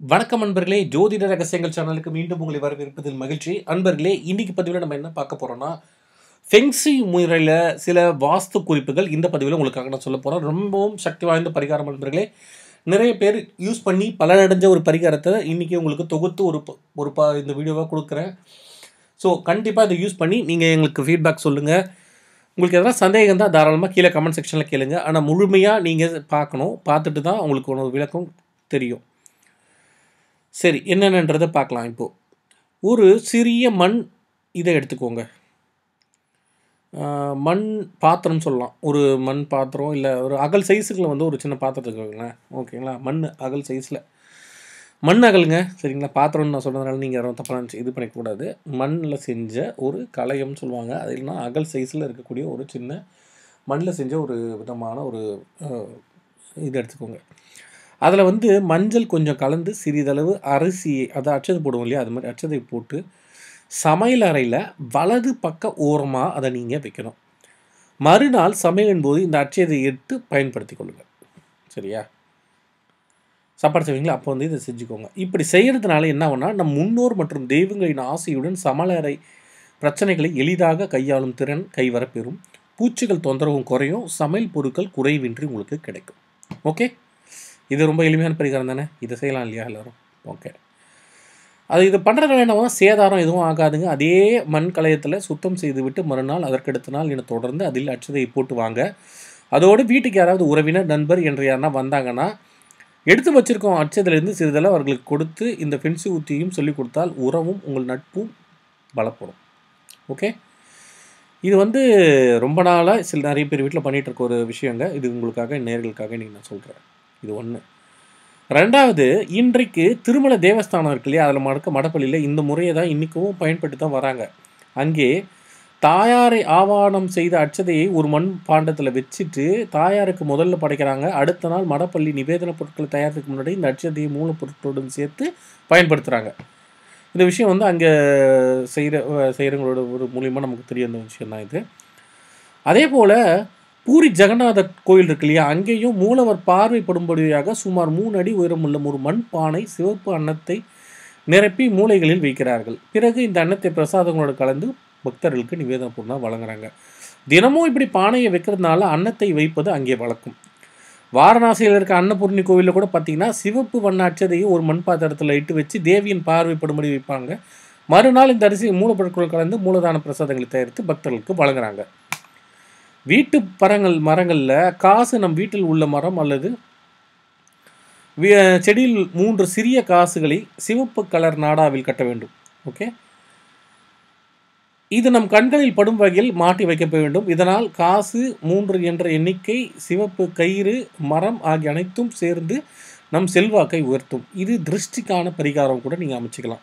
வணக்கம் அன்பர்களே ஜோதிட ரகசியங்கள் சேனலுக்கு மீண்டும் உங்களை வரவேற்பதில் மகிழ்ச்சி அன்பர்களே இன்னைக்கு பதிவில் நம்ம என்ன பார்க்க போறோம்னா ஃபெங்ஸி முறையில் சில வாஸ்து குறிப்புகள் இந்த பதிவில் உங்களுக்காக நான் சொல்ல போகிறேன் ரொம்பவும் சக்தி வாய்ந்த பரிகாரம் அன்பர்களே நிறைய பேர் யூஸ் பண்ணி பலனடைஞ்ச ஒரு பரிகாரத்தை இன்னைக்கு உங்களுக்கு தொகுத்து ஒரு ப- ஒரு ப இந்த வீடியோவாக கொடுக்குறேன் ஸோ கண்டிப்பாக இதை யூஸ் பண்ணி நீங்கள் எங்களுக்கு ஃபீட்பேக் சொல்லுங்கள் உங்களுக்கு எதனா சந்தேகம் தான் தாராளமாக கீழே கமெண்ட் செக்ஷனில் கேளுங்க ஆனால் முழுமையாக நீங்கள் பார்க்கணும் பார்த்துட்டு தான் உங்களுக்கு ஒரு விளக்கம் தெரியும் சரி என்னென்னன்றதை பார்க்கலாம் இப்போது ஒரு சிறிய மண் இதை எடுத்துக்கோங்க ஆஹ் மண் பாத்திரம் சொல்லலாம் ஒரு மண் பாத்திரம் இல்லை ஒரு அகல் சைஸுக்குள்ள வந்து ஒரு சின்ன பாத்திரத்துக்கு வைங்களேன் ஓகேங்களா மண் அகல் சைஸில் மண் அகலுங்க சரிங்களா பாத்திரம்னு நான் சொல்கிறதுனால நீங்கள் யாரும் தப்பாக நினச்சி இது பண்ணிக்கூடாது மண்ணில் செஞ்ச ஒரு கலையம்னு சொல்லுவாங்க அது இல்லைன்னா அகல் சைஸில் இருக்கக்கூடிய ஒரு சின்ன மண்ணில் செஞ்ச ஒரு விதமான ஒரு ஆஹ், இது எடுத்துக்கோங்க அதில் வந்து மஞ்சள் கொஞ்சம் கலந்து சிறிதளவு அரிசி அதை அச்சது போடுவோம் இல்லையா அது மாதிரி அச்சதை போட்டு சமையல் அறையில் வலது பக்க ஓரமாக அதை நீங்கள் வைக்கணும் மறுநாள் சமையலின் போது இந்த அச்சதை எடுத்து பயன்படுத்தி கொள்ளுங்கள் சரியா சாப்பாடு செய்வீங்களா அப்போ வந்து இதை செஞ்சுக்கோங்க இப்படி செய்கிறதுனால என்ன ஆகும்னா நம் முன்னோர் மற்றும் தெய்வங்களின் ஆசையுடன் சமையலறை பிரச்சனைகளை எளிதாக கையாளும் திறன் கைவரப்பெறும் பூச்சிகள் தொந்தரவும் குறையும் சமையல் பொருட்கள் குறைவின்றி உங்களுக்கு கிடைக்கும் ஓகே இது ரொம்ப எளிமையான பரிகாரம் தானே இதை செய்யலாம் இல்லையா எல்லாரும் ஓகே அது இது பண்ணுறதுனால என்ன சேதாரம் எதுவும் ஆகாதுங்க அதே மண் கலயத்தில் சுத்தம் செய்துவிட்டு மறுநாள் அதற்கடுத்த நாள் என தொடர்ந்து அதில் அச்சதையை போட்டு வாங்க அதோடு வீட்டுக்கு யாராவது உறவினர் நண்பர் என்று யாருன்னா வந்தாங்கன்னா எடுத்து வச்சிருக்கோம் அச்சதிலிருந்து சிறிதளவு அவர்களுக்கு கொடுத்து இந்த ஃபென்சி ஊத்தியும் சொல்லிக் கொடுத்தால் உறவும் உங்கள் நட்பும் பலப்படும் ஓகே இது வந்து ரொம்ப நாளாக சில நிறைய பேர் வீட்டில் பண்ணிகிட்டு இருக்க ஒரு விஷயங்க இது உங்களுக்காக நேர்களுக்காக இன்றைக்கி நான் சொல்கிறேன் இது ஒன்று ரெண்டாவது இன்றைக்கு திருமல தேவஸ்தானம் இருக்கு இல்லையா அதில் மடக்க மடப்பள்ளியில் இந்த முறையை தான் இன்றைக்கும் பயன்பட்டு தான் வராங்க அங்கே தாயாரை ஆவானம் செய்த அச்சதையை ஒரு மண் பாண்டத்தில் வச்சுட்டு தாயாருக்கு முதல்ல படைக்கிறாங்க அடுத்த நாள் மடப்பள்ளி நிவேதன பொருட்களை தயாரிக்கிறதுக்கு முன்னாடி இந்த அச்சதையை மூலப்பொருட்களுடன் சேர்த்து பயன்படுத்துகிறாங்க இந்த விஷயம் வந்து அங்கே செய்கிற செய்கிறவங்களோட ஒரு மூலியமாக நமக்கு தெரிய வந்த விஷயம் தான் இது அதே போல் பூரி ஜெகநாதர் கோயில் இருக்கு இல்லையா அங்கேயும் மூலவர் பார்வைப்படும்படியாக சுமார் மூணு அடி உயரமுள்ள ஒரு மண் பானை சிவப்பு அன்னத்தை நிரப்பி மூலைகளில் வைக்கிறார்கள் பிறகு இந்த அன்னத்தை பிரசாதங்களோடு கலந்து பக்தர்களுக்கு நிவேதன பொருளாக வழங்குறாங்க தினமும் இப்படி பானையை வைக்கிறதுனால அன்னத்தை வைப்பது அங்கே வழக்கம் வாரணாசியில் இருக்க அன்னபூர்ணி கோவிலில் கூட பார்த்தீங்கன்னா சிவப்பு வண்ண அச்சதையை ஒரு மண் பாத்திரத்தில் இட்டு வச்சு தேவியின் பார்வைப்படும்படி வைப்பாங்க மறுநாள் இந்த அரிசி மூலப்பொருட்கள் கலந்து மூலதான பிரசாதங்களை தயாரித்து பக்தர்களுக்கு வழங்குறாங்க வீட்டு பரங்கள் மரங்களில் காசு நம் வீட்டில் உள்ள மரம் அல்லது வி- செடியில் மூன்று சிறிய காசுகளை சிவப்பு கலர் நாடாவில் கட்ட வேண்டும் ஓகே இது நம் கண்களில் படும் வகையில் மாட்டி வைக்க வேண்டும் இதனால் காசு மூன்று என்ற எண்ணிக்கை சிவப்பு கயிறு மரம் ஆகிய அனைத்தும் சேர்ந்து நம் செல்வாக்கை உயர்த்தும் இது திருஷ்டிக்கான பரிகாரம் கூட நீங்கள் அமைச்சுக்கலாம்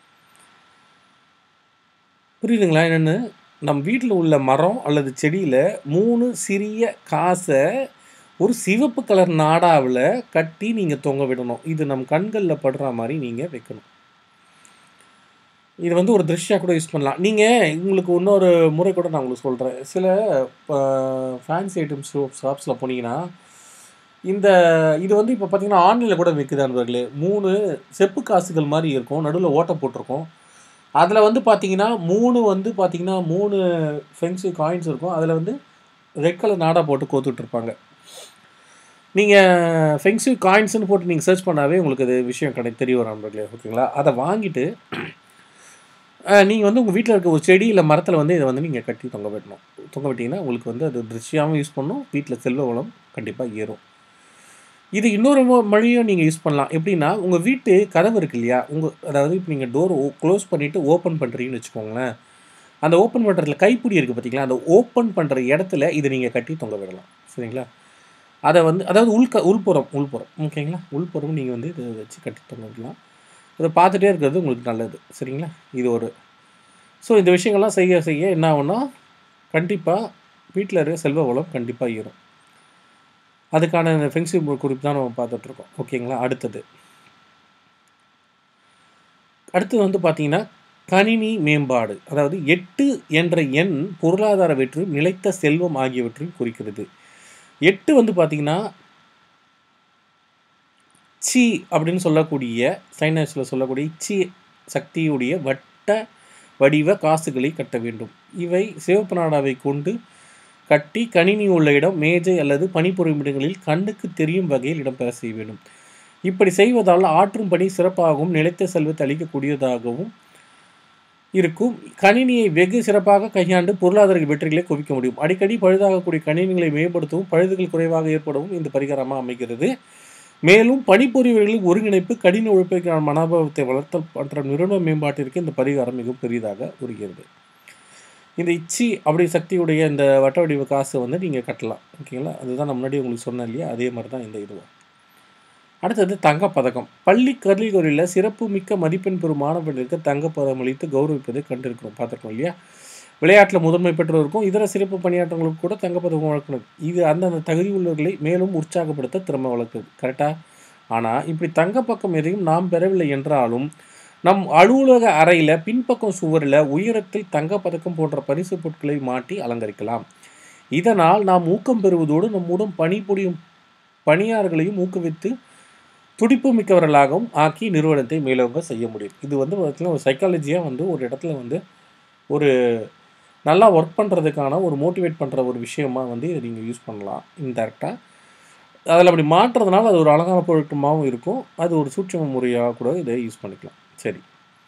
புரியுதுங்களா என்னென்னு நம் வீட்டில் உள்ள மரம் அல்லது செடியில் மூணு சிறிய காசை ஒரு சிவப்பு கலர் நாடாவில் கட்டி நீங்கள் தொங்க விடணும் இது நம் கண்களில் படுற மாதிரி நீங்கள் வைக்கணும் இது வந்து ஒரு திருஷ்டியாக கூட யூஸ் பண்ணலாம் நீங்கள் உங்களுக்கு இன்னொரு முறை கூட நான் உங்களுக்கு சொல்கிறேன் சில ஃபேன்சி ஐட்டம்ஸ் ஷாப்ஸில் போனீங்கன்னா இந்த இது வந்து இப்போ பார்த்தீங்கன்னா ஆன்லைனில் கூட விற்குது நண்பர்களே மூணு செப்பு காசுகள் மாதிரி இருக்கும் நடுவில் ஓட்டை போட்டிருக்கும் அதில் வந்து பார்த்தீங்கன்னா மூணு வந்து பார்த்தீங்கன்னா மூணு ஃபென்சி காயின்ஸ் இருக்கும் அதில் வந்து ரெட் கலர் நாடா போட்டு கோத்துட்ருப்பாங்க நீங்கள் ஃபென்சி காயின்ஸ்னு போட்டு நீங்கள் சர்ச் பண்ணாவே உங்களுக்கு அது விஷயம் கிடை தெரிய வரும் நண்பர்களே ஓகேங்களா அதை வாங்கிட்டு நீங்கள் வந்து உங்கள் வீட்டில் இருக்க ஒரு செடி இல்லை மரத்தில் வந்து இதை வந்து நீங்கள் கட்டி தொங்க விடணும் தொங்க விட்டிங்கன்னா உங்களுக்கு வந்து அது திருஷ்டியாகவும் யூஸ் பண்ணும் வீட்டில் செல்வ வளம் கண்டிப்பாக ஏறும் இது இன்னொரு மொ- மொழியும் நீங்கள் யூஸ் பண்ணலாம் எப்படின்னா உங்கள் வீட்டு கதவு இருக்கு இல்லையா உங்கள் அதாவது இப்போ நீங்கள் டோர் க்ளோஸ் பண்ணிவிட்டு ஓப்பன் பண்ணுறீங்கன்னு வச்சுக்கோங்களேன் அந்த ஓப்பன் பண்ணுறதுல கைப்பிடி இருக்குது பார்த்தீங்களா அந்த ஓப்பன் பண்ணுற இடத்துல இதை நீங்கள் கட்டி தொங்க விடலாம் சரிங்களா அதை வந்து அதாவது உள்க உள்புறம் உள்புறம் ஓகேங்களா உள்புறம் நீங்கள் வந்து இதை வச்சு கட்டி தொங்க விடலாம் இதை பார்த்துட்டே இருக்கிறது உங்களுக்கு நல்லது சரிங்களா இது ஒரு ஸோ இந்த விஷயங்கள்லாம் செய்ய செய்ய என்ன ஆகும்னா கண்டிப்பாக வீட்டில் இருக்க செல்வ வளம் கண்டிப்பாக ஏறும் அதுக்கான இந்த ஃபென்சி குறிப்பு தான் நம்ம பார்த்துட்ருக்கோம் ஓகேங்களா அடுத்தது அடுத்தது வந்து பார்த்தீங்கன்னா கணினி மேம்பாடு அதாவது எட்டு என்ற எண் பொருளாதார வெற்றியும் நிலைத்த செல்வம் ஆகியவற்றையும் குறிக்கிறது எட்டு வந்து பார்த்தீங்கன்னா இச்சி அப்படின்னு சொல்லக்கூடிய சைனஸில் சொல்லக்கூடிய இச்சி சக்தியுடைய வட்ட வடிவ காசுகளை கட்ட வேண்டும் இவை சிவப்பு நாடாவை கொண்டு கட்டி கணினி உள்ள இடம் மேஜை அல்லது பணிபுரியும் இடங்களில் கண்ணுக்கு தெரியும் வகையில் இடம்பெற செய்ய வேண்டும் இப்படி செய்வதால் ஆற்றும் பணி சிறப்பாகவும் நிலைத்த செல்வத்தை அளிக்கக்கூடியதாகவும் இருக்கும் கணினியை வெகு சிறப்பாக கையாண்டு பொருளாதார வெற்றிகளை குவிக்க முடியும் அடிக்கடி பழுதாகக்கூடிய கணினிகளை மேம்படுத்தவும் பழுதுகள் குறைவாக ஏற்படவும் இந்த பரிகாரமாக அமைகிறது மேலும் பணிபுரியவர்களின் ஒருங்கிணைப்பு கடின உழைப்பிற்கான மனோபாவத்தை வளர்த்தல் போன்ற நிறுவன மேம்பாட்டிற்கு இந்த பரிகாரம் மிக பெரிதாக உருகிறது இந்த இச்சி அப்படி சக்தியுடைய இந்த வட்ட வடிவ காசை வந்து நீங்கள் கட்டலாம் ஓகேங்களா அதுதான் நான் முன்னாடி உங்களுக்கு சொன்னேன் இல்லையா அதே மாதிரி தான் இந்த இதுவும் அடுத்தது தங்கப்பதக்கம் பள்ளி கல்வித்துறையில் சிறப்பு மிக்க மதிப்பெண் பெறும் மாணவர்களுக்கு தங்கப்பதக்கம் அளித்து கௌரவிப்பதை கண்டிருக்கிறோம் பார்த்துருக்கோம் இல்லையா விளையாட்டில் முதன்மை பெற்றோருக்கும் இதர சிறப்பு பணியாற்றவங்களுக்கு கூட தங்கப்பதக்கம் வழங்கினது இது அந்தந்த தகுதி உள்ளவர்களை மேலும் உற்சாகப்படுத்த திறமை வளர்க்குது கரெக்டாக ஆனால் இப்படி தங்கப்பக்கம் எதையும் நாம் பெறவில்லை என்றாலும் நம் அலுவலக அறையில் பின்பக்கம் சுவரில் உயரத்தில் தங்கப்பதக்கம் போன்ற பரிசு பொருட்களை மாட்டி அலங்கரிக்கலாம் இதனால் நாம் ஊக்கம் பெறுவதோடு நம்முடன் பணிபுரியும் பணியாளர்களையும் ஊக்குவித்து துடிப்பு மிக்கவர்களாகவும் ஆக்கி நிறுவனத்தை மேலோங்க செய்ய முடியும் இது வந்து பார்த்தீங்கன்னா ஒரு சைக்காலஜியாக வந்து ஒரு இடத்துல வந்து ஒரு நல்லா ஒர்க் பண்ணுறதுக்கான ஒரு மோட்டிவேட் பண்ணுற ஒரு விஷயமா வந்து இதை நீங்கள் யூஸ் பண்ணலாம் இன்டெரக்டாக அதில் அப்படி மாற்றுறதுனால அது ஒரு அழகான பொருட்கமாகவும் இருக்கும் அது ஒரு சூட்சம முறையாக கூட இதை யூஸ் பண்ணிக்கலாம் சரி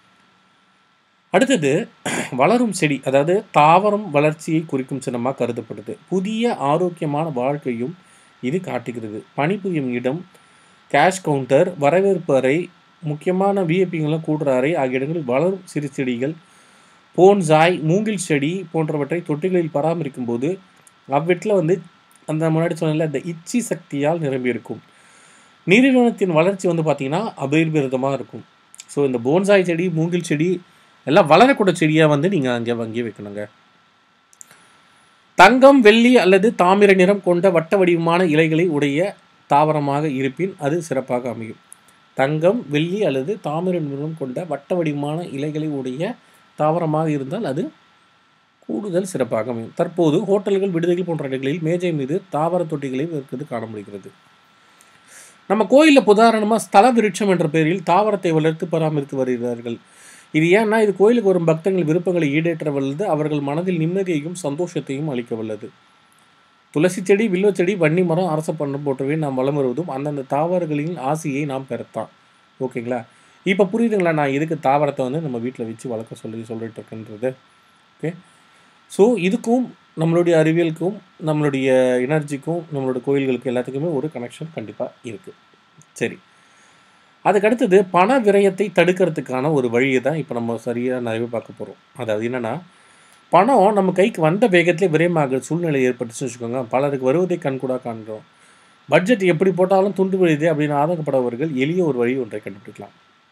அடுத்தது வளரும் செடி அதாவது தாவரம் வளர்ச்சியை குறிக்கும் சின்னமாக கருதப்படுது புதிய ஆரோக்கியமான வாழ்க்கையும் இது காட்டுகிறது பணிபுரியும் இடம் கேஷ் கவுண்டர் வரவேற்பு அறை முக்கியமான விஐபிங்கெல்லாம் கூடுற அறை ஆகிய இடங்களில் வளரும் சிறு செடிகள் போன்சாய் மூங்கில் செடி போன்றவற்றை தொட்டிகளில் பராமரிக்கும் போது அவ்வீட்டில் வந்து அந்த முன்னாடி சொன்னல அந்த இச்சி சக்தியால் நிரம்பியிருக்கும் நிறுவனத்தின் வளர்ச்சி வந்து பார்த்திங்கன்னா அபரிபிரதமாக இருக்கும் ஸோ இந்த போன்சாய் செடி மூங்கில் செடி எல்லாம் வளரக்கூட செடியாக வந்து நீங்கள் அங்கே வாங்கி வைக்கணுங்க தங்கம் வெள்ளி அல்லது தாமிர நிறம் கொண்ட வட்ட வடிவமான இலைகளை உடைய தாவரமாக இருப்பின் அது சிறப்பாக அமையும் தங்கம் வெள்ளி அல்லது தாமிர நிறம் கொண்ட வட்ட வடிவமான இலைகளை உடைய தாவரமாக இருந்தால் அது கூடுதல் சிறப்பாக அமையும் தற்போது ஹோட்டல்கள் விடுதிகள் போன்ற இடங்களில் மேஜை மீது தாவர தொட்டிகளை விற்கிறது காண முடிகிறது நம்ம கோயிலில் உதாரணமாக ஸ்தல விருட்சம் என்ற பெயரில் தாவரத்தை வளர்த்து பராமரித்து வருகிறார்கள் இது ஏன்னா இது கோயிலுக்கு வரும் பக்தர்கள் விருப்பங்களை ஈடேற்ற வல்லது அவர்கள் மனதில் நிம்மதியையும் சந்தோஷத்தையும் அளிக்க வல்லது துளசி செடி வில்வ செடி வன்னி மரம் அரச பண்ணம் போன்றவை நாம் வளம் வருவதும் அந்தந்த தாவரங்களின் ஆசையை நாம் பெறத்தான் ஓகேங்களா இப்போ புரியுதுங்களா நான் எதுக்கு தாவரத்தை வந்து நம்ம வீட்டில் வச்சு வளர்க்க சொல்லி சொல்லிட்டு இருக்கேன்றது ஓகே ஸோ இதுக்கும் நம்மளுடைய அறிவியலுக்கும் நம்மளுடைய எனர்ஜிக்கும் நம்மளோட கோயில்களுக்கு எல்லாத்துக்குமே ஒரு கனெக்ஷன் கண்டிப்பாக இருக்குது சரி அதுக்கு அடுத்தது பண விரயத்தை தடுக்கிறதுக்கான ஒரு வழியை தான் இப்போ நம்ம சரியாக நிறைய பார்க்க போகிறோம் அதாவது என்னென்னா பணம் நம்ம கைக்கு வந்த வேகத்திலே விரயமாகிற சூழ்நிலை ஏற்பட்டுச்சுன்னு வச்சுக்கோங்க பலருக்கு வருவதை கண்கூடாக காண்கிறோம் பட்ஜெட் எப்படி போட்டாலும் துண்டு விழுது அப்படின்னு ஆதங்கப்படவர்கள் எளிய ஒரு வழி ஒன்றை கண்டுபிடிக்கலாம்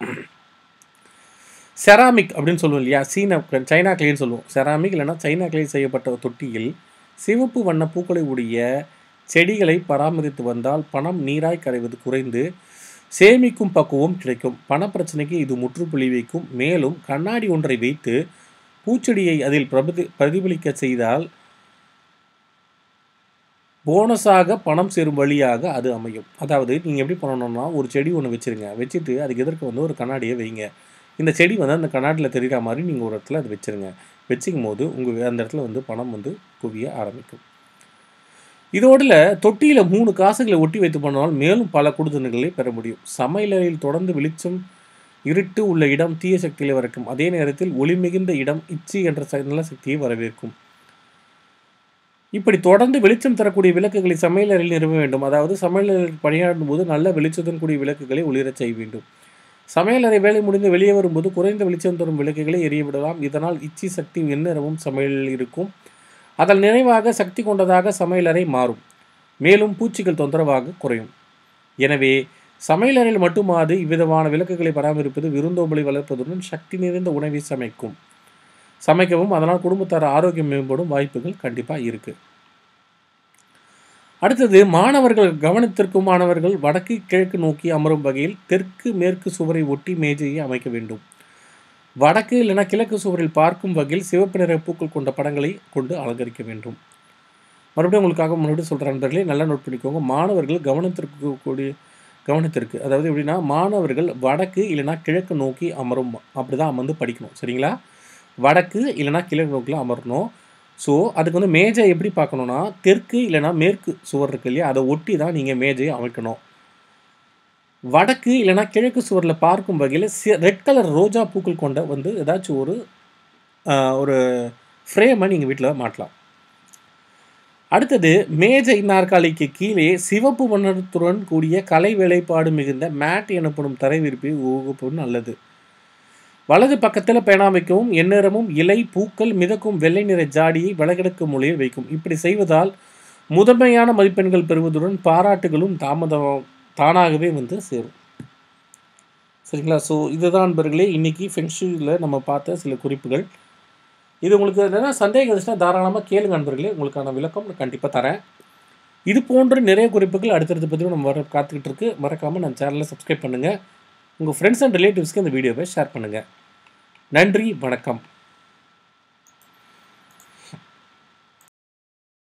செராமிக் அப்படின்னு சொல்லுவோம் இல்லையா சீனா சைனா கிளேன்னு சொல்லுவோம் செராமிக் இல்லைன்னா சைனா கிளே செய்யப்பட்ட தொட்டியில் சிவப்பு வண்ண பூக்களை உடைய செடிகளை பராமரித்து வந்தால் பணம் நீராய் கரைவது குறைந்து சேமிக்கும் பக்குவம் கிடைக்கும் பணப்பிரச்சனைக்கு இது முற்றுப்புள்ளி வைக்கும் மேலும் கண்ணாடி ஒன்றை வைத்து பூச்செடியை அதில் பிரபதி பிரதிபலிக்க செய்தால் போனஸாக பணம் சேரும் வழியாக அது அமையும் அதாவது நீங்கள் எப்படி பண்ணணும்னா ஒரு செடி ஒன்று வச்சுருங்க வச்சுட்டு அதுக்கு எதிர்க்க வந்து ஒரு கண்ணாடியை வைங்க இந்த செடி வந்து அந்த கண்ணாடியில் தெரிகிற மாதிரி நீங்கள் ஒரு இடத்துல அதை வச்சுருங்க வச்சுக்கும் போது உங்கள் அந்த இடத்துல வந்து பணம் வந்து குவிய ஆரம்பிக்கும் இதோட தொட்டியில் மூணு காசுகளை ஒட்டி வைத்து பண்ணால் மேலும் பல கொடுதன்களை பெற முடியும் சமையலறையில் தொடர்ந்து வெளிச்சம் இருட்டு உள்ள இடம் தீய சக்திகளை வரைக்கும் அதே நேரத்தில் ஒளி மிகுந்த இடம் இச்சி என்ற ச- நல்ல சக்தியை வரவேற்கும் இப்படி தொடர்ந்து வெளிச்சம் தரக்கூடிய விளக்குகளை சமையலறையில் நிறுவ வேண்டும் அதாவது சமையலறையில் பணியாற்றும் போது நல்ல வெளிச்சத்துடன் கூடிய விளக்குகளை ஒளிரச் செய்ய வேண்டும் சமையலறை வேலை முடிந்து வெளியே வரும்போது குறைந்த வெளிச்சம் தரும் விளக்குகளை எரிய விடலாம் இதனால் இச்சி சக்தி எந்நேரமும் சமையலில் இருக்கும் அதன் நிறைவாக சக்தி கொண்டதாக சமையலறை மாறும் மேலும் பூச்சிகள் தொந்தரவாக குறையும் எனவே சமையலறையில் மட்டுமாது இவ்விதமான விளக்குகளை பராமரிப்பது விருந்தோம்பலை வளர்ப்பதுடன் சக்தி நிறைந்த உணவை சமைக்கும் சமைக்கவும் அதனால் குடும்பத்தார் ஆரோக்கியம் மேம்படும் வாய்ப்புகள் கண்டிப்பாக இருக்குது அடுத்தது மாணவர்கள் கவனத்திற்கும் மாணவர்கள் வடக்கு கிழக்கு நோக்கி அமரும் வகையில் தெற்கு மேற்கு சுவரை ஒட்டி மேஜையை அமைக்க வேண்டும் வடக்கு இல்லைனா கிழக்கு சுவரில் பார்க்கும் வகையில் சிவப்பு நிற பூக்கள் கொண்ட படங்களை கொண்டு அலங்கரிக்க வேண்டும் மறுபடியும் உங்களுக்காக மறுபடியும் சொல்கிற நண்பர்களே நல்லா நோட் பண்ணிக்கோங்க மாணவர்கள் கவனத்திற்கு கூடிய கவனத்திற்கு அதாவது எப்படின்னா மாணவர்கள் வடக்கு இல்லைன்னா கிழக்கு நோக்கி அமரும் அப்படி தான் அமர்ந்து படிக்கணும் சரிங்களா வடக்கு இல்லைன்னா கிழக்கு நோக்கில் அமரணும் ஸோ அதுக்கு வந்து மேஜை எப்படி பார்க்கணுன்னா தெற்கு இல்லைன்னா மேற்கு சுவர் இருக்கு இல்லையா அதை ஒட்டி தான் நீங்கள் மேஜையை அமைக்கணும் வடக்கு இல்லைன்னா கிழக்கு சுவரில் பார்க்கும் வகையில் ரெட் கலர் ரோஜா பூக்கள் கொண்ட வந்து ஏதாச்சும் ஒரு ஆஹ், ஒரு ஃப்ரேமை நீங்கள் வீட்டில் மாட்டலாம் அடுத்தது மேஜை நாற்காலிக்கு கீழே சிவப்பு வண்ணத்துடன் கூடிய கலை வேலைப்பாடு மிகுந்த மேட் எனப்படும் தரை விரிப்பை உருவாக்குவது நல்லது வலது பக்கத்தில் பேனா வைக்கவும் எந்நேரமும் இலை பூக்கள் மிதக்கும் வெள்ளை நிற ஜாடியை விலகெடுக்கும் மொழியை வைக்கும் இப்படி செய்வதால் முதன்மையான மதிப்பெண்கள் பெறுவதுடன் பாராட்டுகளும் தாமதம் தானாகவே வந்து சேரும் சரிங்களா ஸோ இதுதான் நண்பர்களே இன்னைக்கு ஃபெங்ஷுவில் நம்ம பார்த்த சில குறிப்புகள் இது உங்களுக்கு எதனா சந்தேகம் இருந்துச்சுன்னா தாராளமாக கேளுங்க நண்பர்களே உங்களுக்கான விளக்கம் நான் கண்டிப்பாக தரேன் இது போன்ற நிறைய குறிப்புகள் அடுத்தடுத்த பற்றி நம்ம வர காத்துக்கிட்டு இருக்கு மறக்காமல் நம்ம சேனலை சப்ஸ்கிரைப் பண்ணுங்கள் உங்கள் ஃப்ரெண்ட்ஸ் அண்ட் ரிலேட்டிவ்ஸ்க்கு இந்த வீடியோவை ஷேர் பண்ணுங்கள் நன்றி வணக்கம்